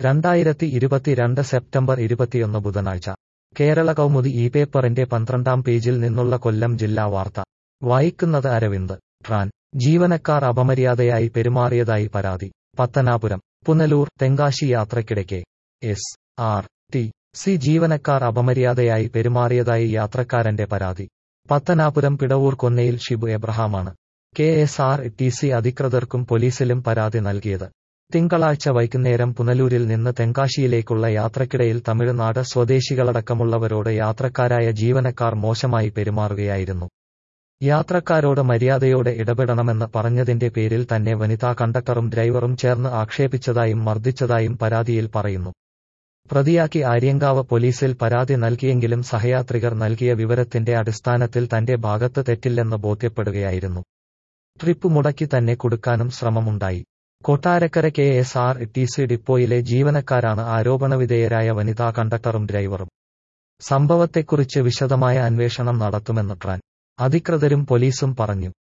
രണ്ടായിരത്തി ഇരുപത്തിരണ്ട് സെപ്റ്റംബർ ഇരുപത്തിയൊന്ന് ബുധനാഴ്ച കേരള കൗമുദി ഈ പേപ്പറിന്റെ പന്ത്രണ്ടാം പേജിൽ നിന്നുള്ള കൊല്ലം ജില്ലാ വാർത്ത വായിക്കുന്നത് അരവിന്ദ് ട്രാൻ ജീവനക്കാർ അപമര്യാദയായി പെരുമാറിയതായി പരാതി പത്തനാപുരം പുനലൂർ തെങ്കാശി യാത്രക്കിടയ്ക്ക് എസ് ആർ ടി സി ജീവനക്കാർ അപമര്യാദയായി പെരുമാറിയതായി യാത്രക്കാരന്റെ പരാതി പത്തനാപുരം പിടവൂർ കൊന്നയിൽ ഷിബു എബ്രഹാമാണ് K S R T C അധികൃതർക്കും പോലീസിലും പരാതി നൽകിയത് തിങ്കളാഴ്ച വൈകുന്നേരം പുനലൂരിൽ നിന്ന് തെങ്കാശിയിലേക്കുള്ള യാത്രക്കിടയിൽ തമിഴ്നാട് സ്വദേശികളടക്കമുള്ളവരോട് യാത്രക്കാരായ ജീവനക്കാർ മോശമായി പെരുമാറുകയായിരുന്നു യാത്രക്കാരോട് മര്യാദയോടെ ഇടപെടണമെന്ന് പറഞ്ഞതിന്റെ പേരിൽ തന്നെ വനിതാ കണ്ടക്ടറും ഡ്രൈവറും ചേർന്ന് ആക്ഷേപിച്ചതായും മർദ്ദിച്ചതായും പരാതിയിൽ പറയുന്നു പ്രതിയാക്കി ആര്യങ്കാവ് പോലീസിൽ പരാതി നൽകിയെങ്കിലും സഹയാത്രികർ നൽകിയ വിവരത്തിന്റെ അടിസ്ഥാനത്തിൽ തന്റെ ഭാഗത്ത് തെറ്റില്ലെന്ന് ബോധ്യപ്പെടുകയായിരുന്നു ട്രിപ്പ് മുടക്കി തന്നെ കൊടുക്കാനും ശ്രമമുണ്ടായി Kottarakkara K S R T C ഡിപ്പോയിലെ ജീവനക്കാരാണ് ആരോപണവിധേയരായ വനിതാ കണ്ടക്ടറും ഡ്രൈവറും സംഭവത്തെക്കുറിച്ച് വിശദമായ അന്വേഷണം നടത്തുമെന്ന് ട്രാൻ അധികൃതരും പോലീസും പറഞ്ഞു